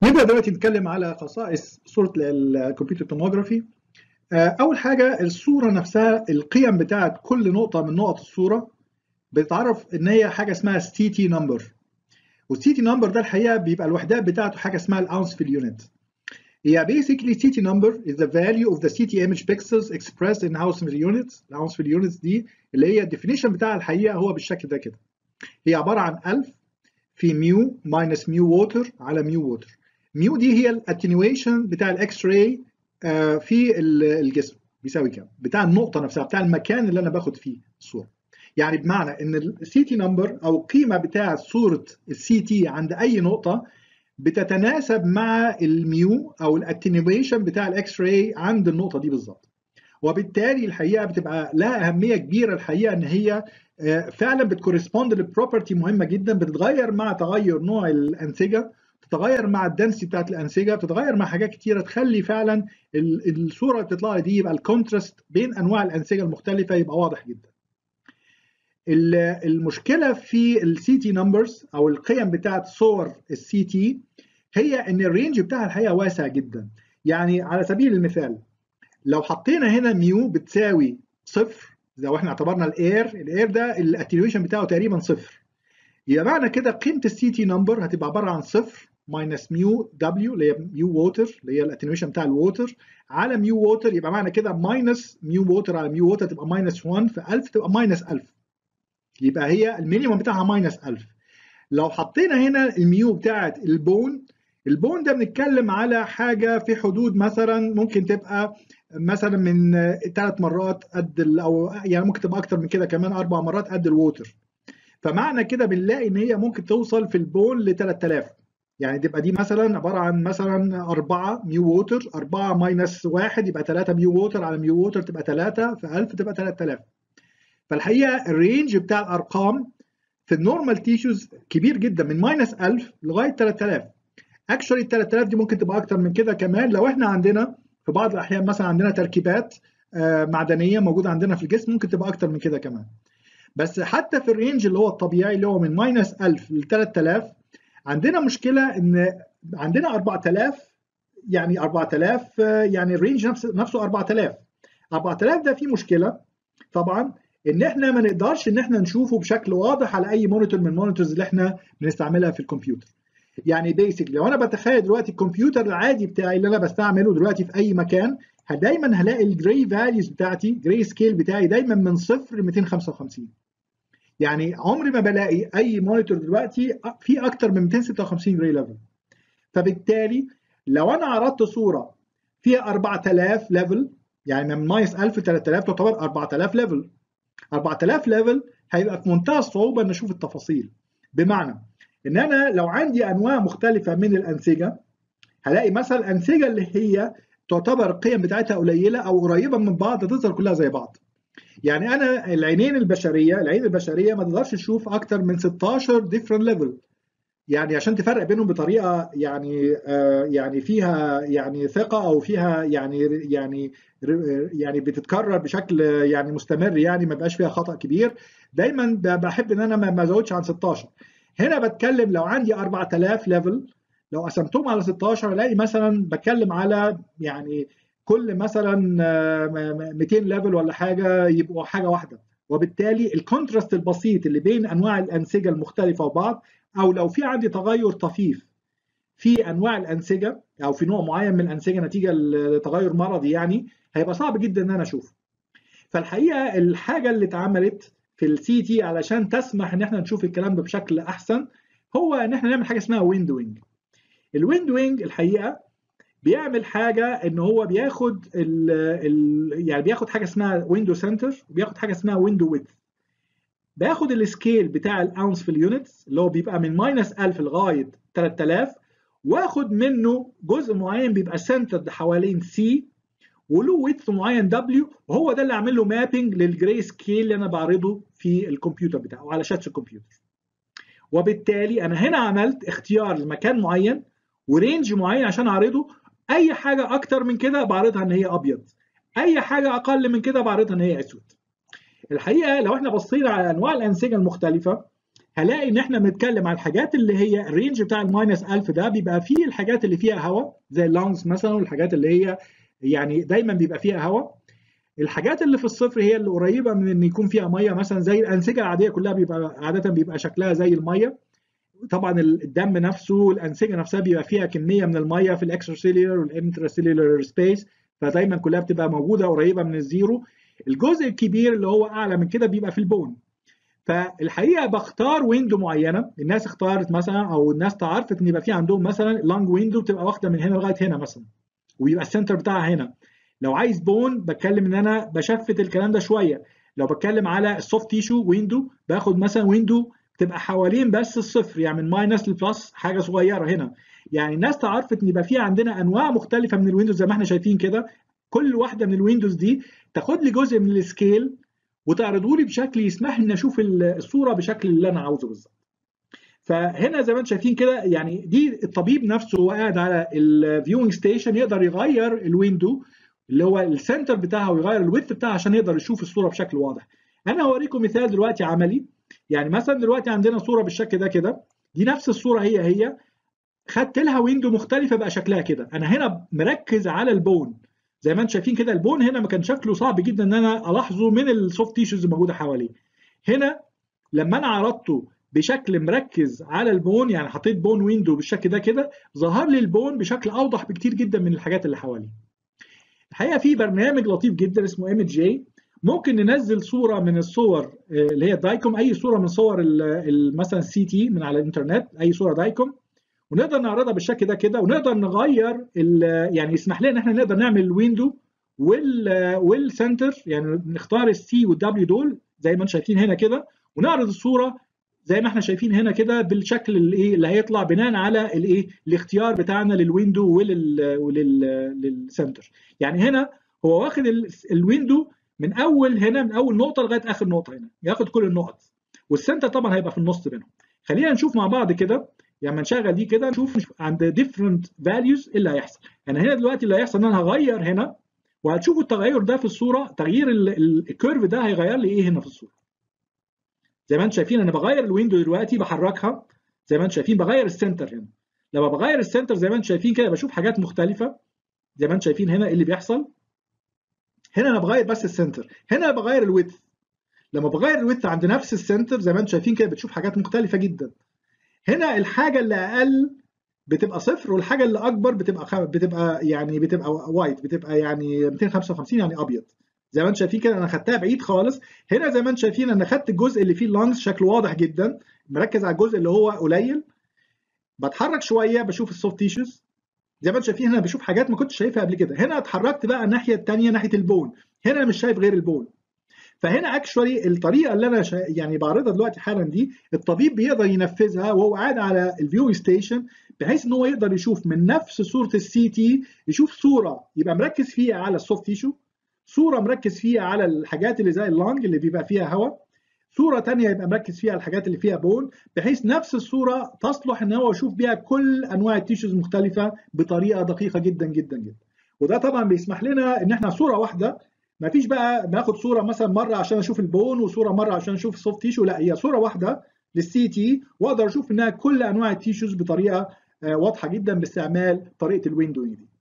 نبدا دلوقتي نتكلم على خصائص صوره الكمبيوتر توموجرافي اول حاجه الصوره نفسها القيم بتاعت كل نقطه من نقط الصوره بتتعرف ان هي حاجه اسمها ستي تي نمبر والسي تي نمبر ده الحقيقه بيبقى الوحدات بتاعته حاجه اسمها الاونس في اليونت هي basically CT number is the value of the CT image pixels expressed in ounce per units الاونس في اليونتس دي اللي هي الديفينيشن بتاعها الحقيقه هو بالشكل ده كده هي عباره عن 1000 في ميو ماينس ميو ووتر على ميو ووتر ميو دي هي الاتنيويشن بتاع الاكس راي في الجسم بيساوي كام بتاع النقطه نفسها بتاع المكان اللي انا باخد فيه الصوره يعني بمعنى ان السي تي نمبر او القيمه بتاعه صوره السي تي عند اي نقطه بتتناسب مع الميو او الاتنيويشن بتاع الاكس راي عند النقطه دي بالظبط وبالتالي الحقيقه بتبقى لها اهميه كبيره الحقيقه ان هي فعلا بتكورسبوند لبروبرتي مهمه جدا بتتغير مع تغير نوع الانسجه بتتغير مع الدنسي بتاعت الانسجه بتتغير مع حاجات كتيره تخلي فعلا الصوره اللي بتطلع دي يبقى الكونتراست بين انواع الانسجه المختلفه يبقى واضح جدا المشكله في السي تي نمبرز او القيم بتاعت صور السي تي هي ان الرينج بتاعها الحقيقه واسع جدا يعني على سبيل المثال لو حطينا هنا ميو بتساوي صفر لو احنا اعتبرنا الاير الاير ده الاتنيويشن بتاعه تقريبا صفر يبقى معنى كده قيمه السي تي نمبر هتبقى عباره عن صفر ماينس ميو دبليو اللي هي ميو ووتر اللي هي الاتنيويشن بتاع الووتر على ميو ووتر يبقى معنى كده ماينس ميو ووتر على ميو ووتر تبقى ماينس 1 في 1000 تبقى ماينس 1000 يبقى هي المينيمم بتاعها ماينس 1000 لو حطينا هنا الميو بتاعت البون البون ده بنتكلم على حاجه في حدود مثلا ممكن تبقى مثلا من ثلاث مرات قد او يعني ممكن تبقى اكتر من كده كمان اربع مرات قد الووتر فمعنى كده بنلاقي ان هي ممكن توصل في البون ل 3000 يعني تبقى دي مثلا عباره عن مثلا 4 ميو ووتر 4 ماينس 1 يبقى 3 ميو ووتر على ميو ووتر تبقى 3 في 1000 تبقى 3000 فالحقيقه الرينج بتاع الارقام في النورمال تيشوز كبير جدا من ماينس 1000 لغايه 3000 اكشولي ال 3000 دي ممكن تبقى اكتر من كده كمان لو احنا عندنا في بعض الاحيان مثلا عندنا تركيبات معدنيه موجوده عندنا في الجسم ممكن تبقى اكتر من كده كمان بس حتى في الرينج اللي هو الطبيعي اللي هو من ماينس 1000 ل 3000 عندنا مشكله ان عندنا 4000 يعني 4000 يعني الرينج نفسه نفسه 4000 4000 ده فيه مشكله طبعا ان احنا ما نقدرش ان احنا نشوفه بشكل واضح على اي مونيتور من المونيتورز اللي احنا بنستعملها في الكمبيوتر يعني بيسك لو انا بتخيل دلوقتي الكمبيوتر العادي بتاعي اللي انا بستعمله دلوقتي في اي مكان دايما هلاقي الجراي فاليوز بتاعتي جراي سكيل بتاعي دايما من صفر ل 255 يعني عمري ما بلاقي اي مونيتور دلوقتي في اكتر من 256 جراي ليفل فبالتالي لو انا عرضت صوره فيها 4000 ليفل يعني من ماينس 1000 ل 3000 تعتبر 4000 ليفل 4000 ليفل هيبقى في منتهى الصعوبه ان اشوف التفاصيل بمعنى ان انا لو عندي انواع مختلفه من الانسجه هلاقي مثلا الانسجه اللي هي تعتبر القيم بتاعتها قليله او قريبه من بعض تظهر كلها زي بعض يعني انا العينين البشريه العين البشريه ما تقدرش تشوف اكتر من 16 ديفرنت ليفل يعني عشان تفرق بينهم بطريقه يعني آه يعني فيها يعني ثقه او فيها يعني يعني يعني بتتكرر بشكل يعني مستمر يعني ما بقاش فيها خطا كبير دايما بحب ان انا ما ازودش عن 16 هنا بتكلم لو عندي 4000 ليفل لو قسمتهم على 16 الاقي مثلا بتكلم على يعني كل مثلا 200 ليفل ولا حاجه يبقوا حاجه واحده وبالتالي الكونتراست البسيط اللي بين انواع الانسجه المختلفه وبعض او لو في عندي تغير طفيف في انواع الانسجه او في نوع معين من الانسجه نتيجه لتغير مرضي يعني هيبقى صعب جدا ان انا اشوفه فالحقيقه الحاجه اللي اتعملت في السي تي علشان تسمح ان احنا نشوف الكلام ده بشكل احسن هو ان احنا نعمل حاجه اسمها ويندوينج الويندوينج الحقيقه بيعمل حاجه ان هو بياخد ال ال يعني بياخد حاجه اسمها ويندو سنتر وبياخد حاجه اسمها ويندو ويدث باخد السكيل بتاع الاونس في اليونتس اللي هو بيبقى من ماينس 1000 لغايه 3000 واخد منه جزء معين بيبقى سنترد حوالين سي وله ويدث معين دبليو وهو ده اللي عامل له مابنج للجراي سكيل اللي انا بعرضه في الكمبيوتر بتاعه او على شاشه الكمبيوتر وبالتالي انا هنا عملت اختيار لمكان معين ورينج معين عشان اعرضه اي حاجه اكتر من كده بعرضها ان هي ابيض اي حاجه اقل من كده بعرضها ان هي اسود الحقيقه لو احنا بصينا على انواع الانسجه المختلفه هلاقي ان احنا بنتكلم على الحاجات اللي هي الرينج بتاع الماينس 1000 ده بيبقى فيه الحاجات اللي فيها هواء زي اللانجز مثلا والحاجات اللي هي يعني دايما بيبقى فيها هواء الحاجات اللي في الصفر هي اللي قريبه من ان يكون فيها ميه مثلا زي الانسجه العاديه كلها بيبقى عاده بيبقى شكلها زي الميه طبعا الدم نفسه الانسجه نفسها بيبقى فيها كميه من الميه في الاكستراسيلولر والانتراسيلولر سبيس فدايما كلها بتبقى موجوده قريبه من الزيرو الجزء الكبير اللي هو اعلى من كده بيبقى في البون فالحقيقه بختار ويندو معينه الناس اختارت مثلا او الناس تعرفت ان يبقى في عندهم مثلا لونج ويندو بتبقى واخده من هنا لغايه هنا مثلا ويبقى السنتر بتاعها هنا لو عايز بون بتكلم ان انا بشفت الكلام ده شويه لو بتكلم على السوفت تيشو ويندو باخد مثلا ويندو تبقى حوالين بس الصفر يعني من ماينس لبلس حاجه صغيره هنا يعني الناس تعرفت ان يبقى في عندنا انواع مختلفه من الويندوز زي ما احنا شايفين كده كل واحده من الويندوز دي تاخد لي جزء من السكيل وتعرضه لي بشكل يسمح لي اشوف الصوره بشكل اللي انا عاوزه بالظبط فهنا زي ما انتم شايفين كده يعني دي الطبيب نفسه هو قاعد على الفيوينج ستيشن يقدر يغير الويندو اللي هو السنتر بتاعها ويغير الويدث بتاعها عشان يقدر يشوف الصوره بشكل واضح انا هوريكم مثال دلوقتي عملي يعني مثلا دلوقتي عندنا صوره بالشكل ده كده دي نفس الصوره هي هي خدت لها ويندو مختلفه بقى شكلها كده انا هنا مركز على البون زي ما انتم شايفين كده البون هنا ما كان شكله صعب جدا ان انا الاحظه من السوفت تيشوز الموجوده حواليه هنا لما انا عرضته بشكل مركز على البون يعني حطيت بون ويندو بالشكل ده كده ظهر لي البون بشكل اوضح بكتير جدا من الحاجات اللي حواليه الحقيقه في برنامج لطيف جدا اسمه ام جي ممكن ننزل صوره من الصور اللي هي دايكوم اي صوره من صور مثلا السي تي من على الانترنت اي صوره دايكوم ونقدر نعرضها بالشكل ده كده ونقدر نغير يعني يسمح لنا ان احنا نقدر نعمل الويندو وال والسنتر يعني نختار السي والدبليو دول زي ما انتم شايفين هنا كده ونعرض الصوره زي ما احنا شايفين هنا كده بالشكل اللي ايه اللي هيطلع بناء على الايه الاختيار بتاعنا للويندو ولل وللسنتر يعني هنا هو واخد الويندو من اول هنا من اول نقطه لغايه اخر نقطه هنا ياخد كل النقط والسنتر طبعا هيبقى في النص بينهم خلينا نشوف مع بعض كده يعني نشغل دي كده نشوف عند different values ايه اللي هيحصل يعني هنا دلوقتي اللي هيحصل ان انا هغير هنا وهتشوفوا التغير ده في الصوره تغيير الكيرف ده هيغير لي ايه هنا في الصوره زي ما انتم شايفين انا بغير الويندو دلوقتي بحركها زي ما انتم شايفين بغير السنتر هنا لما بغير السنتر زي ما انتم شايفين كده بشوف حاجات مختلفه زي ما انتم شايفين هنا ايه اللي بيحصل هنا انا بغير بس السنتر هنا بغير الويدث لما بغير الويدث عند نفس السنتر زي ما انتم شايفين كده بتشوف حاجات مختلفه جدا هنا الحاجه اللي اقل بتبقى صفر والحاجه اللي اكبر بتبقى خ... بتبقى يعني بتبقى وايت بتبقى يعني 255 يعني ابيض زي ما انتم شايفين كده انا خدتها بعيد خالص هنا زي ما انتم شايفين انا خدت الجزء اللي فيه اللانجز شكله واضح جدا مركز على الجزء اللي هو قليل بتحرك شويه بشوف السوفت تيشوز زي ما انتم شايفين هنا بشوف حاجات ما كنتش شايفها قبل كده هنا اتحركت بقى الناحيه الثانيه ناحيه البون هنا انا مش شايف غير البون فهنا اكشولي الطريقه اللي انا شا... يعني بعرضها دلوقتي حالا دي الطبيب بيقدر ينفذها وهو قاعد على الفيو ستيشن بحيث ان هو يقدر يشوف من نفس صوره السي تي يشوف صوره يبقى مركز فيها على السوفت تيشو صوره مركز فيها على الحاجات اللي زي اللانج اللي بيبقى فيها هواء صوره ثانيه يبقى مركز فيها الحاجات اللي فيها بون بحيث نفس الصوره تصلح ان هو يشوف بيها كل انواع التيشوز المختلفه بطريقه دقيقه جدا جدا جدا وده طبعا بيسمح لنا ان احنا صوره واحده ما فيش بقى ناخد صوره مثلا مره عشان اشوف البون وصوره مره عشان اشوف السوفت تيشو لا هي صوره واحده للسي تي واقدر اشوف منها كل انواع التيشوز بطريقه واضحه جدا باستعمال طريقه الويندوينج دي